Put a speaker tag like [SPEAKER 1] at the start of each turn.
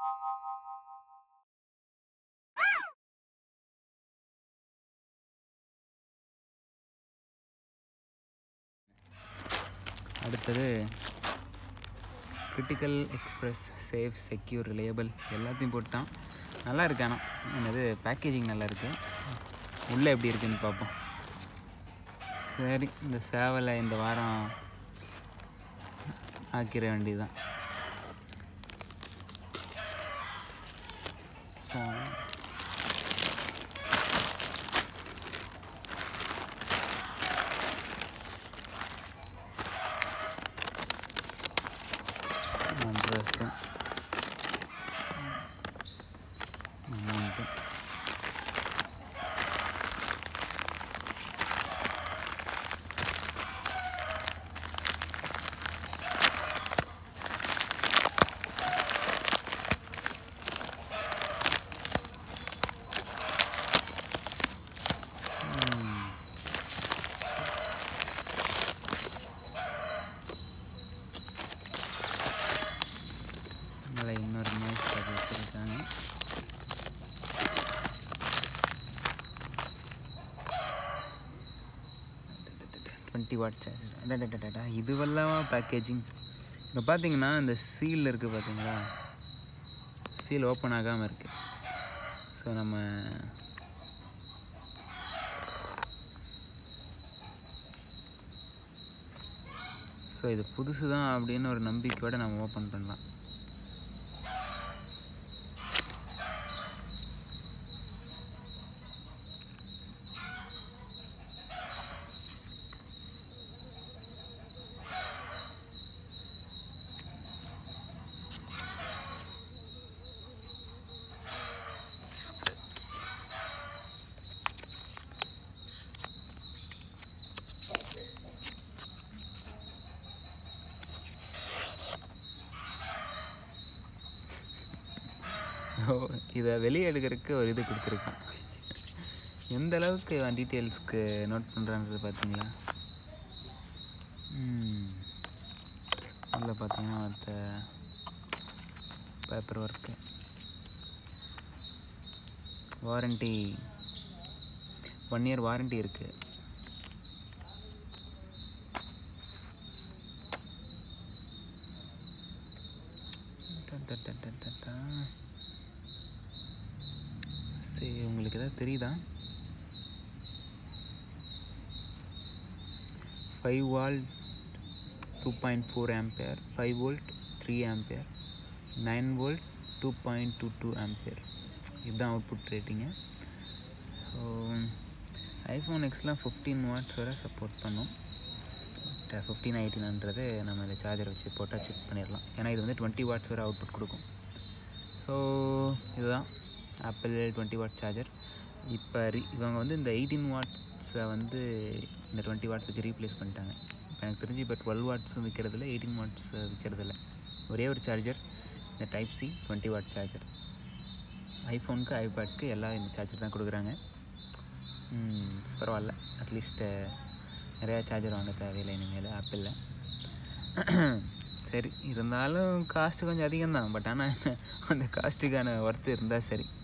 [SPEAKER 1] அடுத்தது critical express safe secure reliable எல்லாத்தையும் போட்டான் நல்லா இருக்கு ஆனால் என்னது பேக்கேஜிங் நல்லா இருக்கு உள்ளே எப்படி இருக்குன்னு பார்ப்போம் சரி இந்த சேவலை இந்த வாரம் ஆக்கிற வேண்டியதுதான் ஸோ ட்ரெஸ்ஸு அமௌண்ட்டு மேலே இன்னொரு நோய்ஸ் பேக் வச்சுருக்காங்க டுவெண்ட்டி வாட் சார்ஜர் இதுவெல்லாம் பேக்கேஜிங் இப்போ பார்த்தீங்கன்னா இந்த சீல் இருக்குது பார்த்தீங்களா சீல் ஓப்பன் ஆகாமல் இருக்குது ஸோ நம்ம ஸோ இது புதுசு தான் அப்படின்னு ஒரு நம்பிக்கையோடு நம்ம ஓப்பன் பண்ணலாம் ஓ இதை வெளியே எடுக்கிறதுக்கு ஒரு இது கொடுத்துருக்கான் எந்த அளவுக்கு அவன் டீட்டெயில்ஸ்க்கு நோட் பண்ணுறான்றது பார்த்தீங்களா உள்ள பார்த்தீங்கன்னா மற்ற paper work warranty one year warranty இருக்குது சரி உங்களுக்கு எதாவது தெரியுதா five volt two point four ampere five volt three ampere nine volt two point two two ampere இதுதான் அவுட்புட் ரேட்டிங்கு ஸோ ஐஃபோன் எக்ஸ்லாம் ஃபிஃப்டீன் வாட்ஸ் வரை சப்போர்ட் பண்ணும் ஃபிஃப்டீன் எயிட்டீன்ன்றது நம்ம இந்த சார்ஜர் வச்சு போட்டால் செக் பண்ணிடலாம் ஏன்னா இது வந்து டுவெண்ட்டி வாட்ஸ் வரை அவுட்புட் கொடுக்கும் ஸோ இதுதான் ஆப்பிள் டுவெண்ட்டி வாட் சார்ஜர் இப்போ ரீ இவங்க வந்து இந்த எயிட்டீன் வாட்ஸை வந்து இந்த டுவெண்ட்டி வாட்ஸ் வச்சு ரீப்ளேஸ் பண்ணிட்டாங்க இப்போ எனக்கு தெரிஞ்சு இப்போ டுவெல் வாட்ஸும் விற்கிறதில்ல எயிட்டீன் வாட்ஸ் விற்கிறதில்ல ஒரே ஒரு சார்ஜர் இந்த type C twenty watt charger ஐஃபோனுக்கு ஐபேட்க்கு எல்லாம் இந்த சார்ஜர் தான் கொடுக்குறாங்க ம், பரவாயில்ல அட்லீஸ்ட் நிறையா சார்ஜர் வாங்க தேவையில்லை இனிமேல் ஆப்பிளில் சரி இருந்தாலும் காஸ்ட்டு கொஞ்சம் அதிகம்தான் பட் ஆனால் அந்த காஸ்ட்டுக்கான ஒர்த்து இருந்தால் சரி